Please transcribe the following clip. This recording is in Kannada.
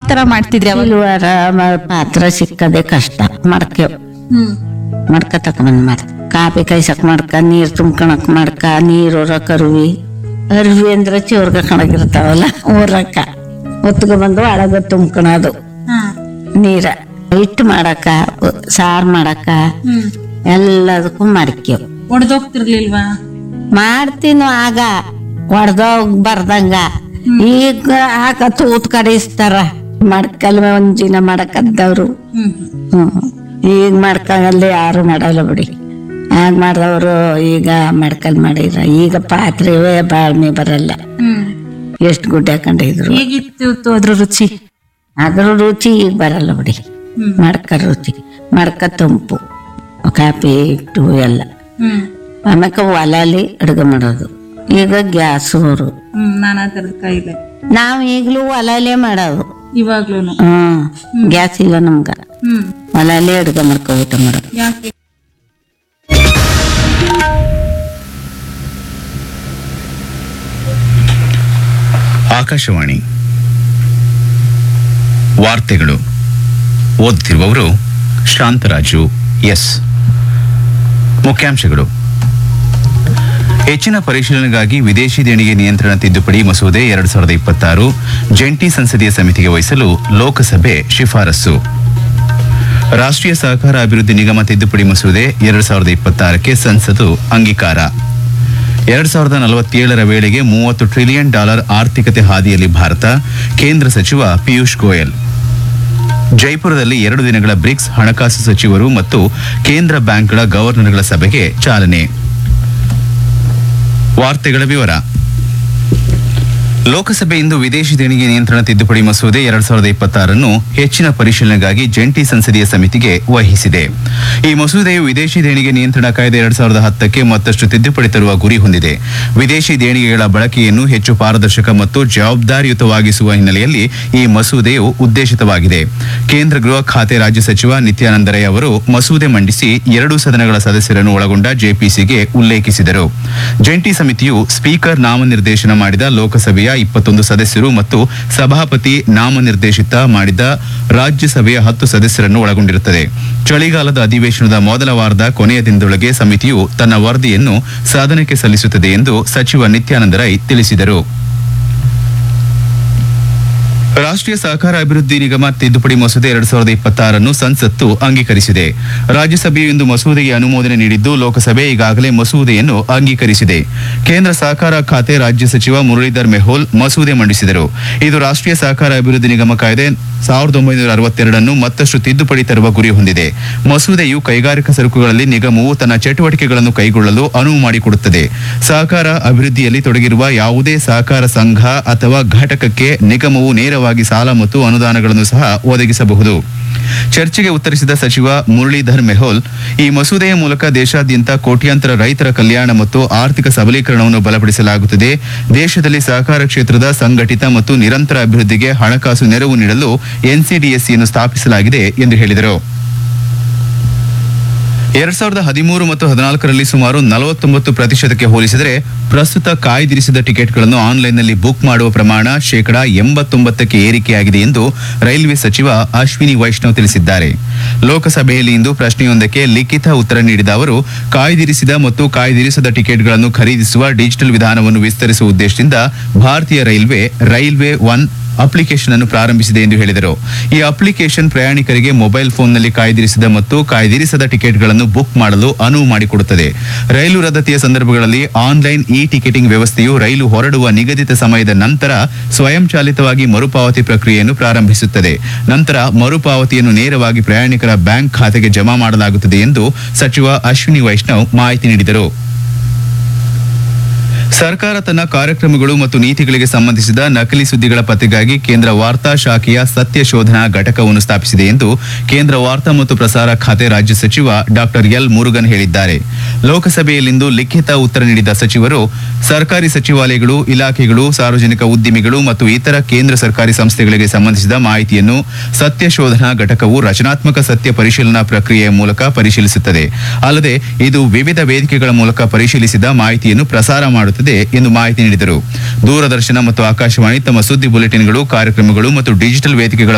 ತರ ಮಾಡ್ತಿದ್ರಿ ಅವಾಗ ಸಿಲ್ವರ ಮ- ಪಾತ್ರ ಸಿಕ್ಕದೆ ಕಷ್ಟ ಮಡಕೆ ಹ್ಮ್ ಮಡ್ಕ ತಕೊಂಬಂದ್ ಮಾಡ ಕಾಪಿ ಕಾಯ್ಸಕ್ ಮಡ್ಕ ನೀರ್ ತುಂಬ್ಕೊಳಕ್ ಮಡ್ಕ ನೀರ್ ಹೊರಕ್ ಅರುವಿ ಅರುವಿ ಅಂದ್ರೆ ಚಿವರ್ಗ ಕಣಗಿರ್ತಾವಲ್ಲ ಊರಕ್ಕ ಹೊತ್ಕೊ ಬಂದು ಒಳಗ ತುಂಬ್ಕೊಳೋದು ಹಾ ನೀರ ಹಿಟ್ಟು ಮಾಡಕ ಸಾರ್ ಮಾಡಕ ಹ್ಮ್ ಎಲ್ಲದಕ್ಕೂ ಮಡ್ಕೇವ್ ಒಡ್ದೋಗ್ತಿರ್ಲಿಲ್ವಾ ಮಾಡ್ತೀನು ಆಗ ಹೊಡ್ದೋಗ್ ಬರ್ದಂಗ ಈಗ ಆಗ ತೂತ್ ಕಡಿಸ್ತಾರ ಮಡ್ಕಲ್ ಒಂಜಿನ ಮಾಡಕದ್ದವ್ರು ಹ್ಮ್ ಹ್ಮ್ ಈಗ ಮಡ್ಕಲ್ಲಿ ಯಾರು ಮಾಡಲ್ಲ ಬಿಡಿ ಆಗ ಮಾಡಿದವರು ಈಗ ಮಡ್ಕಲ್ ಮಾಡಿದ್ರ ಈಗ ಪಾತ್ರೆವೇ ಬಾಳ್ಮೆ ಬರಲ್ಲ ಹ್ಮ್ ಎಷ್ಟು ಗುಡ್ಡೆ ಹಾಕೊಂಡಿದ್ರು ಹೇಗಿತ್ತು ಅದ್ರ ರುಚಿ ಅದ್ರ ರುಚಿ ಈಗ ಬರಲ್ಲ ಬಿಡಿ ಹ್ಮ್. ಮಡ್ಕ ರುಚಿ ಮಡ್ಕ ತಂಪು ಕಾಪಿ ಹಿಟ್ಟು ಎಲ್ಲ ಹ್ಮ್ ಆಮ್ಯಾಕ ಒಲಲಿ ಅಡುಗೆ ಮಾಡೋದು ಈಗ ಗ್ಯಾಸೋರು ಹ್ಮ್ ನಾನಾ ತರದ ಕಾಯಿಲೆ ನಾವ್ ಈಗ್ಲೂ ಒಲಲೆ ಮಾಡೋದು ಇವಾಗ್ಲೂನು ಹ್ಮ್ ಗ್ಯಾಸ್ ಇಲ್ಲ ನಮ್ಗ ಹ್ಮ್ ಒಲಲೆ ಅಡುಗೆ ಮಾಡ್ಕೊ ಊಟ ಮಾಡೋದು ಯಾಕೆ ಆಕಾಶವಾಣಿ ವಾರ್ತೆಗಳು ಓದುತ್ತಿರುವವರು ಶಾಂತರಾಜು ಎಸ್ ಮುಖ್ಯಾಂಶಗಳು ಹೆಚ್ಚಿನ ಪರಿಶೀಲನೆಗಾಗಿ ವಿದೇಶಿ ದೇಣಿಗೆ ನಿಯಂತ್ರಣ ತಿದ್ದುಪಡಿ ಮಸೂದೆ ಎರಡ್ ಸಾವಿರದ ಇಪ್ಪತ್ತಾರು ಜಂಟಿ ಸಂಸದೀಯ ಸಮಿತಿಗೆ ವಹಿಸಲು ಲೋಕಸಭೆ ಶಿಫಾರಸು ರಾಷ್ಟ್ರೀಯ ಸಹಕಾರ ಅಭಿವೃದ್ಧಿ ನಿಗಮ ತಿದ್ದುಪಡಿ ಮಸೂದೆ ಎರಡ್ ಸಾವಿರದ ಇಪ್ಪತ್ತಾರಕ್ಕೆ ಸಂಸತ್ತು ಅಂಗೀಕಾರ ಎರಡ್ ಸಾವಿರದ ನಲವತ್ತೇಳರ ವೇಳೆಗೆ ಮೂವತ್ತು ಟ್ರಿಲಿಯನ್ ಡಾಲರ್ ಆರ್ಥಿಕತೆ ಹಾದಿಯಲ್ಲಿ ಭಾರತ ಕೇಂದ್ರ ಸಚಿವ ಪಿಯೂಷ್ ಗೋಯಲ್ ಜೈಪುರದಲ್ಲಿ ಎರಡು ದಿನಗಳ ಬ್ರಿಕ್ಸ್ ಹಣಕಾಸು ಸಚಿವರು ಮತ್ತು ಕೇಂದ್ರ ಬ್ಯಾಂಕ್ಗಳ ಗವರ್ನರ್ಗಳ ಸಭೆಗೆ ಚಾಲನೆ ವಾರ್ತೆಗಳ ವಿವರ ಲೋಕಸಭೆ ಇಂದು ವಿದೇಶಿ ದೇಣಿಗೆ ನಿಯಂತ್ರಣ ತಿದ್ದುಪಡಿ ಮಸೂದೆ ಎರಡ್ ಸಾವಿರದ ಇಪ್ಪತ್ತಾರನ್ನು ಹೆಚ್ಚಿನ ಪರಿಶೀಲನೆಗಾಗಿ ಜಂಟಿ ಸಂಸದೀಯ ಸಮಿತಿಗೆ ವಹಿಸಿದೆ ಈ ಮಸೂದೆಯು ವಿದೇಶಿ ದೇಣಿಗೆ ನಿಯಂತ್ರಣ ಕಾಯ್ದೆ ಎರಡ್ ಸಾವಿರದ ಹತ್ತಕ್ಕೆ ಮತ್ತಷ್ಟು ತಿದ್ದುಪಡಿ ತರುವ ಗುರಿ ಹೊಂದಿದೆ ವಿದೇಶಿ ದೇಣಿಗೆಗಳ ಬಳಕೆಯನ್ನು ಹೆಚ್ಚು ಪಾರದರ್ಶಕ ಮತ್ತು ಜವಾಬ್ದಾರಿಯುತವಾಗಿಸುವ ಹಿನ್ನೆಲೆಯಲ್ಲಿ ಈ ಮಸೂದೆಯು ಉದ್ದೇಶಿತವಾಗಿದೆ ಕೇಂದ್ರ ಗೃಹ ಖಾತೆ ರಾಜ್ಯ ಸಚಿವ ನಿತ್ಯಾನಂದ ರೈ ಅವರು ಮಸೂದೆ ಮಂಡಿಸಿ ಎರಡೂ ಸದನಗಳ ಸದಸ್ಯರನ್ನು ಒಳಗೊಂಡ ಜೆಪಿಸಿಗೆ ಉಲ್ಲೇಖಿಸಿದರು ಜಂಟಿ ಸಮಿತಿಯು ಸ್ಪೀಕರ್ ನಾಮನಿರ್ದೇಶನ ಮಾಡಿದ ಲೋಕಸಭೆಯ ಇಪ್ಪತ್ತೊಂದು ಸದಸ್ಯರು ಮತ್ತು ಸಭಾಪತಿ ನಾಮನಿರ್ದೇಶಿತ ಮಾಡಿದ ರಾಜ್ಯಸಭೆಯ ಹತ್ತು ಸದಸ್ಯರನ್ನು ಒಳಗೊಂಡಿರುತ್ತದೆ ಚಳಿಗಾಲದ ಅಧಿವೇಶನದ ಮೊದಲ ವಾರದ ಕೊನೆಯ ದಿನದೊಳಗೆ ಸಮಿತಿಯು ತನ್ನ ವರದಿಯನ್ನು ಸದನಕ್ಕೆ ಸಲ್ಲಿಸುತ್ತದೆ ಎಂದು ಸಚಿವ ನಿತ್ಯಾನಂದ ರೈ ತಿಳಿಸಿದರು ರಾಷ್ಟ್ರೀಯ ಸಹಕಾರ ಅಭಿವೃದ್ಧಿ ನಿಗಮ ತಿದ್ದುಪಡಿ ಮಸೂದೆ ಎರಡ್ ಸಾವಿರದ ಇಪ್ಪತ್ತಾರನ್ನು ಸಂಸತ್ತು ಅಂಗೀಕರಿಸಿದೆ ರಾಜ್ಯಸಭೆಯು ಇಂದು ಮಸೂದೆಗೆ ಅನುಮೋದನೆ ನೀಡಿದ್ದು ಲೋಕಸಭೆ ಈಗಾಗಲೇ ಮಸೂದೆಯನ್ನು ಅಂಗೀಕರಿಸಿದೆ ಕೇಂದ್ರ ಸಹಕಾರ ಖಾತೆ ರಾಜ್ಯ ಸಚಿವ ಮುರಳೀಧರ್ ಮೆಹೋಲ್ ಮಸೂದೆ ಮಂಡಿಸಿದರು ಇದು ರಾಷ್ಟ್ರೀಯ ಸಹಕಾರ ಅಭಿವೃದ್ಧಿ ನಿಗಮ ಕಾಯ್ದೆ ಸಾವಿರದ ಒಂಬೈನೂರ ಅರವತ್ತೆರಡನ್ನು ಮತ್ತಷ್ಟು ತಿದ್ದುಪಡಿ ತರುವ ಗುರಿ ಹೊಂದಿದೆ ಮಸೂದೆಯು ಕೈಗಾರಿಕಾ ಸರಕುಗಳಲ್ಲಿ ನಿಗಮವು ತನ್ನ ಚಟುವಟಿಕೆಗಳನ್ನು ಕೈಗೊಳ್ಳಲು ಅನುವು ಮಾಡಿಕೊಡುತ್ತದೆ ಸಹಕಾರ ಅಭಿವೃದ್ಧಿಯಲ್ಲಿ ತೊಡಗಿರುವ ಯಾವುದೇ ಸಹಕಾರ ಸಂಘ ಅಥವಾ ಘಟಕಕ್ಕೆ ನಿಗಮವು ನೇರವಾಗಿ ಸಾಲ ಮತ್ತು ಅನುದಾನಗಳನ್ನು ಸಹ ಒದಗಿಸಬಹುದು ಚರ್ಚೆಗೆ ಉತ್ತರಿಸಿದ ಸಚಿವ ಮುರಳೀಧರ್ ಮೆಹೋಲ್ ಈ ಮಸೂದೆಯ ಮೂಲಕ ದೇಶಾದ್ಯಂತ ಕೋಟ್ಯಾಂತರ ರೈತರ ಕಲ್ಯಾಣ ಮತ್ತು ಆರ್ಥಿಕ ಸಬಲೀಕರಣವನ್ನು ಬಲಪಡಿಸಲಾಗುತ್ತದೆ ದೇಶದಲ್ಲಿ ಸಹಕಾರ ಕ್ಷೇತ್ರದ ಸಂಘಟಿತ ಮತ್ತು ನಿರಂತರ ಅಭಿವೃದ್ಧಿಗೆ ಹಣಕಾಸು ನೆರವು ನೀಡಲು ಎನ್ಸಿಡಿಎಸ್ಸಿಯನ್ನು ಸ್ಥಾಪಿಸಲಾಗಿದೆ ಎಂದು ಹೇಳಿದರು ಎರಡ್ ಸಾವಿರದ ಹದಿಮೂರು ಮತ್ತು ಹದಿನಾಲ್ಕರಲ್ಲಿ ಸುಮಾರು ನಲವತ್ತೊಂಬತ್ತು ಪ್ರತಿಶತಕ್ಕೆ ಹೋಲಿಸಿದರೆ ಪ್ರಸ್ತುತ ಕಾಯ್ದಿರಿಸಿದ ಟಿಕೆಟ್ಗಳನ್ನು ಆನ್ಲೈನ್ನಲ್ಲಿ ಬುಕ್ ಮಾಡುವ ಪ್ರಮಾಣ ಶೇಕಡಾ ಎಂಬತ್ತೊಂಬತ್ತಕ್ಕೆ ಏರಿಕೆಯಾಗಿದೆ ಎಂದು ರೈಲ್ವೆ ಸಚಿವ ಅಶ್ವಿನಿ ವೈಷ್ಣವ್ ತಿಳಿಸಿದ್ದಾರೆ ಲೋಕಸಭೆಯಲ್ಲಿ ಇಂದು ಪ್ರಶ್ನೆಯೊಂದಕ್ಕೆ ಲಿಖಿತ ಉತ್ತರ ನೀಡಿದ ಅವರು ಕಾಯ್ದಿರಿಸಿದ ಮತ್ತು ಕಾಯ್ದಿರಿಸದ ಟಿಕೆಟ್ಗಳನ್ನು ಖರೀದಿಸುವ ಡಿಜಿಟಲ್ ವಿಧಾನವನ್ನು ವಿಸ್ತರಿಸುವ ಉದ್ದೇಶದಿಂದ ಭಾರತೀಯ ರೈಲ್ವೆ ರೈಲ್ವೆ ಒನ್ ಅಪ್ಲಿಕೇಶನ್ ಅನ್ನು ಪ್ರಾರಂಭಿಸಿದೆ ಎಂದು ಹೇಳಿದರು ಈ ಅಪ್ಲಿಕೇಶನ್ ಪ್ರಯಾಣಿಕರಿಗೆ ಮೊಬೈಲ್ ಫೋನ್ನಲ್ಲಿ ಕಾಯ್ದಿರಿಸಿದ ಮತ್ತು ಕಾಯ್ದಿರಿಸದ ಟಿಕೆಟ್ಗಳನ್ನು ಬುಕ್ ಮಾಡಲು ಅನುವು ಮಾಡಿಕೊಡುತ್ತದೆ ರೈಲು ರದ್ದತಿಯ ಸಂದರ್ಭಗಳಲ್ಲಿ ಆನ್ಲೈನ್ ಇ ಟಿಕೆಟಿಂಗ್ ವ್ಯವಸ್ಥೆಯು ರೈಲು ಹೊರಡುವ ನಿಗದಿತ ಸಮಯದ ನಂತರ ಸ್ವಯಂಚಾಲಿತವಾಗಿ ಮರುಪಾವತಿ ಪ್ರಕ್ರಿಯೆಯನ್ನು ಪ್ರಾರಂಭಿಸುತ್ತದೆ ನಂತರ ಮರುಪಾವತಿಯನ್ನು ನೇರವಾಗಿ ಪ್ರಯಾಣಿಕರ ಬ್ಯಾಂಕ್ ಖಾತೆಗೆ ಜಮಾ ಮಾಡಲಾಗುತ್ತದೆ ಎಂದು ಸಚಿವ ಅಶ್ವಿನಿ ವೈಷ್ಣವ್ ಮಾಹಿತಿ ನೀಡಿದರು ಸರ್ಕಾರ ತನ್ನ ಕಾರ್ಯಕ್ರಮಗಳು ಮತ್ತು ನೀತಿಗಳಿಗೆ ಸಂಬಂಧಿಸಿದ ನಕಲಿ ಸುದ್ದಿಗಳ ಪತ್ತೆಗಾಗಿ ಕೇಂದ್ರ ವಾರ್ತಾ ಶಾಖೆಯ ಸತ್ಯ ಶೋಧನಾ ಘಟಕವನ್ನು ಸ್ಥಾಪಿಸಿದೆ ಎಂದು ಕೇಂದ್ರ ವಾರ್ತಾ ಮತ್ತು ಪ್ರಸಾರ ಖಾತೆ ರಾಜ್ಯ ಸಚಿವ ಡಾಕ್ಟರ್ ಎಲ್ ಮುರುಗನ್ ಹೇಳಿದ್ದಾರೆ ಲೋಕಸಭೆಯಲ್ಲಿಂದು ಲಿಖಿತ ಉತ್ತರ ನೀಡಿದ ಸಚಿವರು ಸರ್ಕಾರಿ ಸಚಿವಾಲಯಗಳು ಇಲಾಖೆಗಳು ಸಾರ್ವಜನಿಕ ಉದ್ದಿಮೆಗಳು ಮತ್ತು ಇತರ ಕೇಂದ್ರ ಸರ್ಕಾರಿ ಸಂಸ್ಥೆಗಳಿಗೆ ಸಂಬಂಧಿಸಿದ ಮಾಹಿತಿಯನ್ನು ಸತ್ಯ ಶೋಧನಾ ಘಟಕವು ರಚನಾತ್ಮಕ ಸತ್ಯ ಪರಿಶೀಲನಾ ಪ್ರಕ್ರಿಯೆಯ ಮೂಲಕ ಪರಿಶೀಲಿಸುತ್ತದೆ ಅಲ್ಲದೆ ಇದು ವಿವಿಧ ವೇದಿಕೆಗಳ ಮೂಲಕ ಪರಿಶೀಲಿಸಿದ ಮಾಹಿತಿಯನ್ನು ಪ್ರಸಾರ ಮಾಡುತ್ತದೆ ಎಂದು ಮಾಹಿತಿ ನೀಡಿದರು ದೂರದರ್ಶನ ಮತ್ತು ಆಕಾಶವಾಣಿ ತಮ್ಮ ಸುದ್ದಿ ಬುಲೆಟಿನ್ಗಳು ಕಾರ್ಯಕ್ರಮಗಳು ಮತ್ತು ಡಿಜಿಟಲ್ ವೇದಿಕೆಗಳ